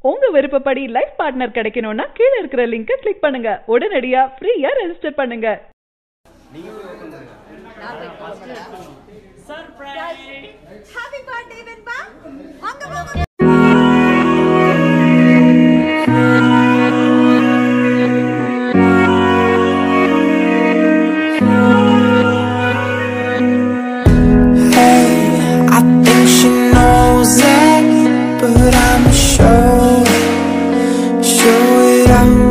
உங்க விருப்பப்படி life partner கிடைக்கணும்னா கீழ இருக்கிற லிங்கை கிளிக் பண்ணுங்க உடனடியா ஃப்ரீயா ரெஜிஸ்டர் பண்ணுங்க ஹாப்பி பர்த்டே வெண்பா வாங்க வாங்க I think she knows that, but I'ma show, show it out.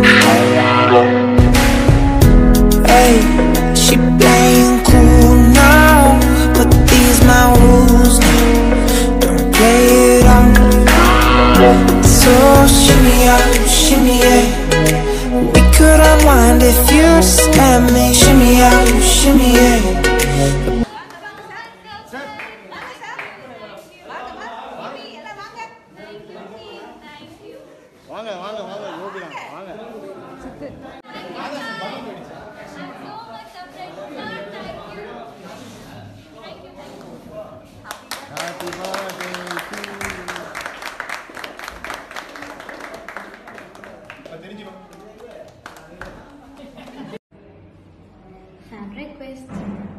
Hey, she playing cool now, but these my rules. Don't play it out. So shimmy out, shimmy yeah. We could unwind if you just let me. Shimmy out, shimmy yeah. வாங்க வாங்க வாங்க யோகிதான் வாங்க happy birthday fan request.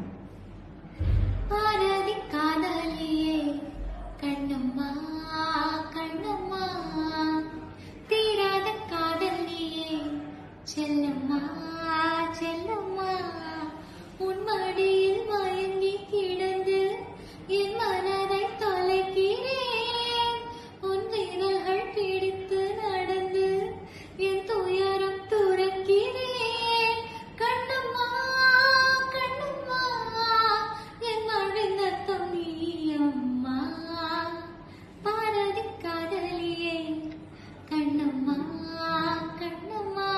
Bharathi காதலியே கண்ணம்மா கண்ணம்மா தீராத காதலியே செல்லம்மா செல்லம்மா உன் மடியில் மயங்கி கிடந்து என் மனதை தொலைக்கிறேன் உன் விரல்கள் பிடித்து நடந்து என் துயரம் துறக்கிறேன் கண்ணம்மா கண்ணம்மா என் மழிந்த நீயம்மா பாரதி காதலியே கண்ணம்மா கண்ணம்மா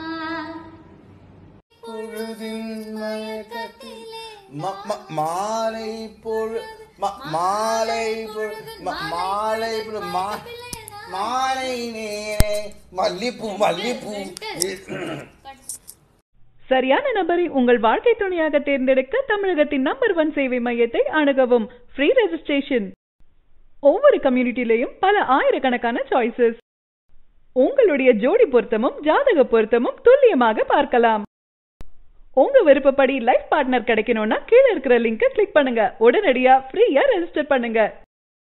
பொழுதின் மயக்கத்திலே ம- ம- மாலை பொழு ம- மாலை பொழு ம- மாலை பொழு மா- மாலை நேரே மல்லிப்பூ மல்லிப்பூ சரியான நபரை உங்கள் வாழ்க்கை துணையாக தேர்ந்தெடுக்க தமிழகத்தின் நம்பர் ஒன் சேவை மையத்தை அணுகவும் ஃப்ரீ ரெஜிஸ்ட்ரேஷன் ஒவ்வொரு கம்யூனிட்டிலையும் பல ஆயிரக்கணக்கான சாய்ஸஸ் உங்களுடைய ஜோடி பொருத்தமும் ஜாதக பொருத்தமும் துல்லியமாக பார்க்கலாம் உங்க விருப்பப்படி லைஃப் பார்ட்னர் கிடைக்கணும்னா கீழ இருக்கிற லிங்கை கிளிக் பண்ணுங்க உடனடியா ஃப்ரீயா ரெஜிஸ்டர் பண்ணுங்க